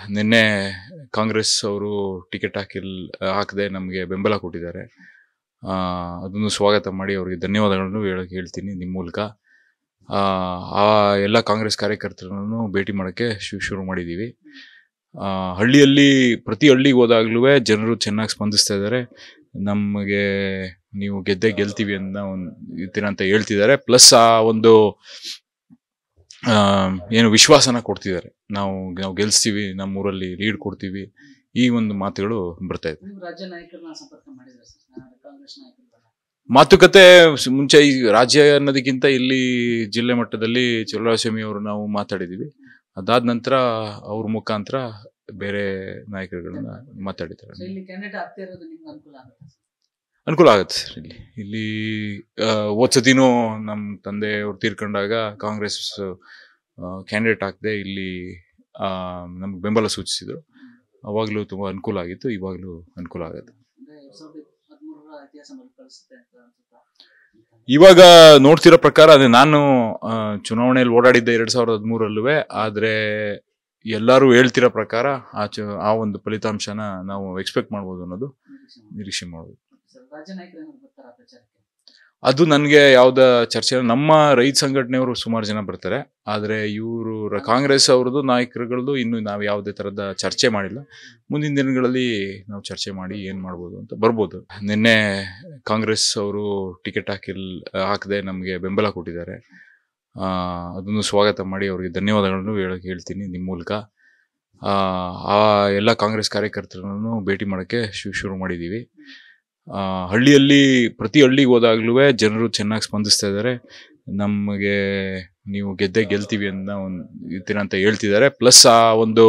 ನಿನ್ನೆ ಕಾಂಗ್ರೆಸ್ ಅವರು ಟಿಕೆಟ್ ಹಾಕಿಲ್ ಹಾಕದೆ ನಮಗೆ ಬೆಂಬಲ ಕೊಟ್ಟಿದ್ದಾರೆ ಆ, ಅದನ್ನು ಸ್ವಾಗತ ಮಾಡಿ ಅವರಿಗೆ ಧನ್ಯವಾದಗಳನ್ನು ಹೇಳಕ್ಕೆ ಹೇಳ್ತೀನಿ ನಿಮ್ಮ ಮೂಲಕ ಆ, ಆ ಎಲ್ಲ ಕಾಂಗ್ರೆಸ್ ಕಾರ್ಯಕರ್ತರನ್ನು ಭೇಟಿ ಮಾಡೋಕ್ಕೆ ಶು ಶುರು ಮಾಡಿದ್ದೀವಿ ಆ, ಹಳ್ಳಿಯಲ್ಲಿ ಪ್ರತಿ ಹಳ್ಳಿಗೆ ಹೋದಾಗ್ಲೂ ಜನರು ಚೆನ್ನಾಗಿ ಸ್ಪಂದಿಸ್ತಾ ಇದ್ದಾರೆ ನಮಗೆ ನೀವು ಗೆದ್ದೆ ಗೆಲ್ತೀವಿ ಅಂತ ಒಂದು ಇರ್ತೀರ ಅಂತ ಹೇಳ್ತಿದ್ದಾರೆ ಪ್ಲಸ್ ಆ ಒಂದು ಆ, ಏನು ವಿಶ್ವಾಸನ ಕೊಡ್ತಿದ್ದಾರೆ ನಾವು ನಾವು ಗೆಲ್ಸ್ತೀವಿ ನಮ್ಮ ಊರಲ್ಲಿ ಲೀಡ್ ಕೊಡ್ತೀವಿ ಈ ಒಂದು ಮಾತುಗಳು ಬರ್ತಾ ಇದೆ ನೀವು ರಾಜ್ಯ ನಾಯಕರನ್ನ ಸಂಪರ್ಕ ಮಾಡಿದ್ರೆ ಸರ್ ಕಾಂಗ್ರೆಸ್ ನಾಯಕರುಗಳ ಮಾತುಕತೆ ಸ್- ಮುಂಚೆ ಈ ರಾಜ್ಯ ಅನ್ನೋದಕ್ಕಿಂತ ಇಲ್ಲಿ ಜಿಲ್ಲೆ ಮಟ್ಟದಲ್ಲಿ ಚಲುವರಾಯಸ್ವಾಮಿ ಅವರು ನಾವು ಮಾತಾಡಿದ್ದೀವಿ ಅದಾದ ನಂತರ ಅವ್ರ ಮುಖಾಂತರ ಬೇರೆ ನಾಯಕರುಗಳನ್ನ ಮಾತಾಡಿದ್ದಾರೆ ಸೊ ಇಲ್ಲಿ ಕ್ಯಾಂಡಿಡೇಟ್ ಆಗ್ತಾ ಇರೋದು ನಿಮ್ಗೆ ಅನುಕೂಲ ಆಗುತ್ತೆ ಸರ್ ಅನುಕೂಲ ಆಗುತ್ತೆ ಸರ್ ಇಲ್ಲಿ ಇಲ್ಲಿ ಆ, ಹೋದ್ ಸತಿನೂ ನಮ್ಮ ತಂದೆ ಅವ್ರು ತೀರ್ಕೊಂಡಾಗ ಕಾಂಗ್ರೆಸ್ ಕ್ಯಾಂಡಿಡೇಟ್ ಹಾಕದೆ ಇಲ್ಲಿ ನಮ್ಗೆ ಬೆಂಬಲ ಸೂಚಿಸಿದ್ರು ಅವಾಗಲೂ ತುಂಬ ಅನುಕೂಲ ಆಗಿತ್ತು ಇವಾಗಲೂ ಅನುಕೂಲ ಆಗುತ್ತೆ ಅಂದ್ರೆ ಎರಡ್ ಸಾವಿರದ ಹದಿಮೂರರ ಇತಿಹಾಸ ಮರುಕಳಿಸುತ್ತೆ ಅಂತ ಅನ್ಸುತ್ತಾ ಇವಾಗ ನೋಡ್ತಿರೋ ಪ್ರಕಾರ ಅದೇ ನಾನು ಆ, ಚುನಾವಣೆಯಲ್ಲಿ ಓಡಾಡಿದ್ದೆ ಎರಡ್ ಸಾವಿರದ ಹದಿಮೂರಲ್ಲೂ ಆದ್ರೆ ಎಲ್ಲರೂ ಹೇಳ್ತಿರೋ ಪ್ರಕಾರ ಆ ಚು ಆ ಒಂದು ಫಲಿತಾಂಶನ ನಾವು ಎಕ್ಸ್ಪೆಕ್ಟ್ ಮಾಡ್ಬೋದು ಅನ್ನೋದು ನಿರೀಕ್ಷೆ ಮಾಡಿ. ನಿರೀಕ್ಷೆ ಮಾಡ್ಬೋದು ಸರ್ ರಾಜ್ಯ ನಾಯಕರು ಏನಾದ್ರು ಬರ್ತಾರಾ ಪ್ರಚಾರಕ್ಕೆ ಅದು ನನಗೆ ಯಾವ್ದ ಚರ್ಚೆ ನಮ್ಮ ರೈತ ಸಂಘಟನೆಯವರು ಸುಮಾರು ಜನ ಬರ್ತಾರೆ ಆದ್ರೆ ಇವರು ಕಾಂಗ್ರೆಸ್ ಅವ್ರದ್ದು ನಾಯಕರುಗಳದ್ದು ಇನ್ನು ನಾವು ಯಾವುದೇ ತರದ ಚರ್ಚೆ ಮಾಡಿಲ್ಲ ಮುಂದಿನ ದಿನಗಳಲ್ಲಿ ನಾವು ಚರ್ಚೆ ಮಾಡಿ ಏನ್ ಮಾಡ್ಬೋದು ಅಂತ ಬರ್ಬೋದು ನಿನ್ನೆ ಕಾಂಗ್ರೆಸ್ ಅವರು ಟಿಕೆಟ್ ಹಾಕಿಲ್ ಹಾಕದೆ ನಮಗೆ ಬೆಂಬಲ ಕೊಟ್ಟಿದ್ದಾರೆ ಆ, ಅದನ್ನು ಸ್ವಾಗತ ಮಾಡಿ ಅವರಿಗೆ ಧನ್ಯವಾದಗಳನ್ನು ಹೇಳಕ್ಕೆ ಹೇಳ್ತೀನಿ ನಿಮ್ಮ ಮೂಲಕ ಆ, ಆ ಎಲ್ಲ ಕಾಂಗ್ರೆಸ್ ಕಾರ್ಯಕರ್ತರನ್ನು ಭೇಟಿ ಮಾಡೋಕ್ಕೆ ಶು ಶುರು ಮಾಡಿದ್ದೀವಿ ಆ, ಹಳ್ಳಿಯಲ್ಲಿ ಪ್ರತಿ ಹಳ್ಳಿಗೆ ಹೋದಾಗ್ಲೂ ಜನರು ಚೆನ್ನಾಗಿ ಸ್ಪಂದಿಸ್ತಾ ಇದ್ದಾರೆ ನಮಗೆ ನೀವು ಗೆದ್ದೆ ಗೆಲ್ತೀವಿ ಅಂತ ಒಂದು ಇರ್ತೀರ ಅಂತ ಹೇಳ್ತಿದ್ದಾರೆ ಪ್ಲಸ್ ಆ ಒಂದು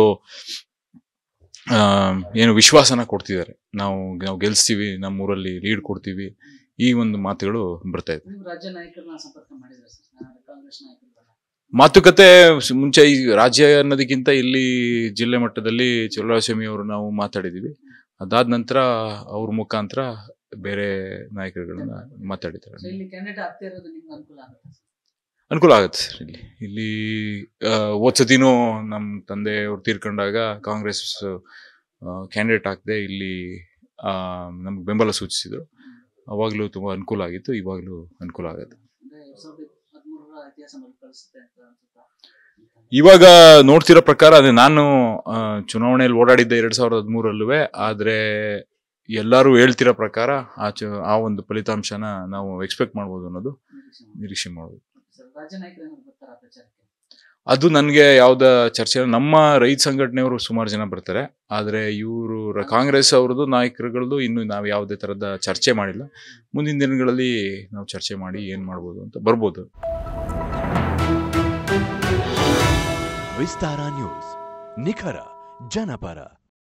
ಆ, ಏನು ವಿಶ್ವಾಸನ ಕೊಡ್ತಿದ್ದಾರೆ ನಾವು ನಾವು ಗೆಲ್ಸ್ತೀವಿ ನಮ್ಮ ಊರಲ್ಲಿ ಲೀಡ್ ಕೊಡ್ತೀವಿ ಈ ಒಂದು ಮಾತುಗಳು ಬರ್ತಾ ಇದೆ ನೀವು ರಾಜ್ಯ ನಾಯಕರನ್ನ ಸಂಪರ್ಕ ಮಾಡಿದ್ರೆ ಸರ್ ಕಾಂಗ್ರೆಸ್ ನಾಯಕರುಗಳ ಮಾತುಕತೆ ಸ್- ಮುಂಚೆ ಈ ರಾಜ್ಯ ಅನ್ನೋದಕ್ಕಿಂತ ಇಲ್ಲಿ ಜಿಲ್ಲೆ ಮಟ್ಟದಲ್ಲಿ ಚಲುವರಾಯಸ್ವಾಮಿ ಅವರು ನಾವು ಮಾತಾಡಿದ್ದೀವಿ ಅದಾದ ನಂತರ ಅವ್ರ ಮುಖಾಂತರ ಬೇರೆ ನಾಯಕರುಗಳನ್ನ ಮಾತಾಡಿದ್ದಾರೆ ಸೊ ಇಲ್ಲಿ ಕ್ಯಾಂಡಿಡೇಟ್ ಆಗ್ತಾ ಇರೋದು ನಿಮ್ಗೆ ಅನುಕೂಲ ಆಗುತ್ತೆ ಸರ್ ಅನುಕೂಲ ಆಗುತ್ತೆ ಸರ್ ಇಲ್ಲಿ ಇಲ್ಲಿ ಆ, ಹೋದ್ ಸತಿನೂ ನಮ್ಮ ತಂದೆ ಅವ್ರು ತೀರ್ಕೊಂಡಾಗ ಕಾಂಗ್ರೆಸ್ ಕ್ಯಾಂಡಿಡೇಟ್ ಹಾಕದೆ ಇಲ್ಲಿ ನಮ್ಗೆ ಬೆಂಬಲ ಸೂಚಿಸಿದ್ರು ಅವಾಗಲೂ ತುಂಬ ಅನುಕೂಲ ಆಗಿತ್ತು ಇವಾಗಲೂ ಅನುಕೂಲ ಆಗುತ್ತೆ ಅಂದ್ರೆ ಎರಡ್ ಸಾವಿರದ ಹದಿಮೂರರ ಇತಿಹಾಸ ಮರುಕಳಿಸುತ್ತೆ ಅಂತ ಅನ್ಸುತ್ತಾ ಇವಾಗ ನೋಡ್ತಿರೋ ಪ್ರಕಾರ ಅದೇ ನಾನು ಆ, ಚುನಾವಣೆಯಲ್ಲಿ ಓಡಾಡಿದ್ದೆ ಎರಡ್ ಸಾವಿರದ ಹದಿಮೂರಲ್ಲೂ ಆದ್ರೆ ಎಲ್ಲರೂ ಹೇಳ್ತಿರೋ ಪ್ರಕಾರ ಆ ಚು ಆ ಒಂದು ಫಲಿತಾಂಶನ ನಾವು ಎಕ್ಸ್ಪೆಕ್ಟ್ ಮಾಡ್ಬೋದು ಅನ್ನೋದು ನಿರೀಕ್ಷೆ ಮಾಡಿ. ನಿರೀಕ್ಷೆ ಮಾಡ್ಬೋದು ಸರ್ ರಾಜ್ಯ ನಾಯಕರು ಏನಾದ್ರು ಬರ್ತಾರಾ ಪ್ರಚಾರಕ್ಕೆ ಅದು ನನಗೆ ಯಾವ್ದ ಚರ್ಚೆ ನಮ್ಮ ರೈತ ಸಂಘಟನೆಯವರು ಸುಮಾರು ಜನ ಬರ್ತಾರೆ ಆದ್ರೆ ಇವರು ಕಾಂಗ್ರೆಸ್ ಅವ್ರದ್ದು ನಾಯಕರುಗಳದ್ದು ಇನ್ನು ನಾವು ಯಾವುದೇ ತರದ ಚರ್ಚೆ ಮಾಡಿಲ್ಲ ಮುಂದಿನ ದಿನಗಳಲ್ಲಿ ನಾವು ಚರ್ಚೆ ಮಾಡಿ ಏನ್ ಮಾಡ್ಬೋದು ಅಂತ ಬರ್ಬೋದು ವಿಸ್ತಾರ ನ್ಯೂಸ್ ನಿಖರ ಜನಪರ